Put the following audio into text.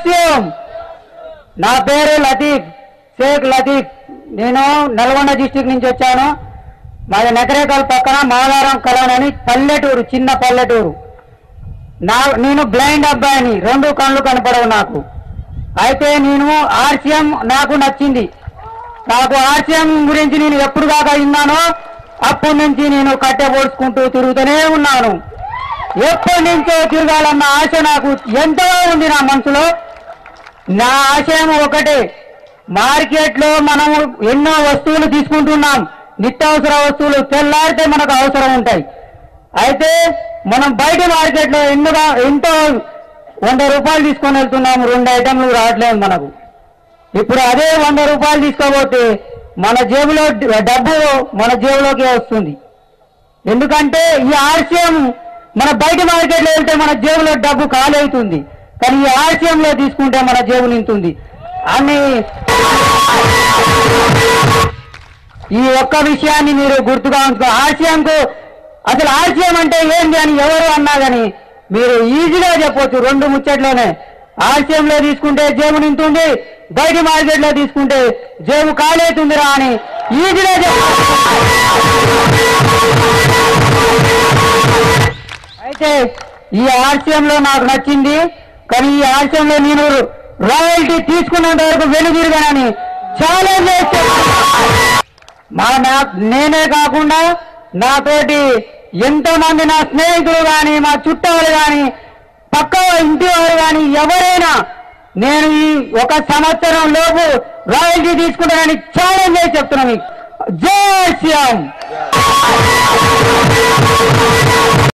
RCM నా పేరు లతీఫ్ షేక్ లతీఫ్ నేను నల్గొండ డిస్టిక్ నుంచి వచ్చాను మాది నకరేకల్ పక్కన మాదారం కలాన్ అని పల్లెటూరు చిన్న పల్లెటూరు నా నేను బ్లైండ్ అబ్బాయిని రెండు కళ్ళు కనపడవు నాకు అయితే నేను ఆర్సిఎం నాకు నచ్చింది నాకు ఆర్సిఎం గురించి నేను ఎప్పుడు దాకా విన్నానో అప్పటి నుంచి నేను కట్టె పొడుచుకుంటూ తిరుగుతూనే ఉన్నాను ఎప్పటి నుంచో తిరగాలన్న ఆశ నాకు ఎంతో ఉంది నా మనసులో నా ఆశయం ఒకటే మార్కెట్లో మనం ఎన్నో వస్తువులు తీసుకుంటున్నాం నిత్యావసర వస్తువులు తెల్లారితే మనకు అవసరం ఉంటాయి అయితే మనం బయట మార్కెట్లో ఎన్నుగా ఎంతో వంద రూపాయలు తీసుకొని వెళ్తున్నాము రెండు ఐటెంలు రావట్లేదు మనకు ఇప్పుడు అదే వంద రూపాయలు తీసుకోబోతే మన జేబులో డబ్బు మన జేబులోకి వస్తుంది ఎందుకంటే ఈ ఆర్సిఎం మన బయట మార్కెట్లో వెళ్తే మన జేబులో డబ్బు ఖాళీ అవుతుంది కానీ ఈ ఆర్సిఎంలో తీసుకుంటే మన జేబు నింటుంది అని ఈ ఒక్క విషయాన్ని మీరు గుర్తుగా ఉంచుకో ఆర్సిఎంకు అసలు ఆర్సిఎం అంటే ఏంటి అని ఎవరు అన్నా కానీ మీరు ఈజీగా చెప్పొచ్చు రెండు ముచ్చట్లోనే ఆర్సిఎంలో తీసుకుంటే జేబు నింటుంది బయట మార్కెట్లో తీసుకుంటే జేబు ఖాళీ అవుతుందిరా అని ఈజీగా చెప్పొచ్చు అయితే ఈ ఆర్సిఎంలో నాకు నచ్చింది కానీ ఈ ఆర్సిఎంలో నేను రాయల్టీ తీసుకున్నంత వరకు వెనుదిరగానని ఛాలెంజ్ చేస్తే మా నా- నేనే కాకుండా నాతోటి ఎంతో మంది నా స్నేహితులు కానీ మా చుట్టాలు కానీ పక్క ఇంటి వారు కానీ ఎవరైనా నేను ఈ ఒక సంవత్సరం లోపు రాయల్టీ తీసుకుంటానని ఛాలెంజ్ చేసి చెప్తున్నాను మీకు జై శ్యామ్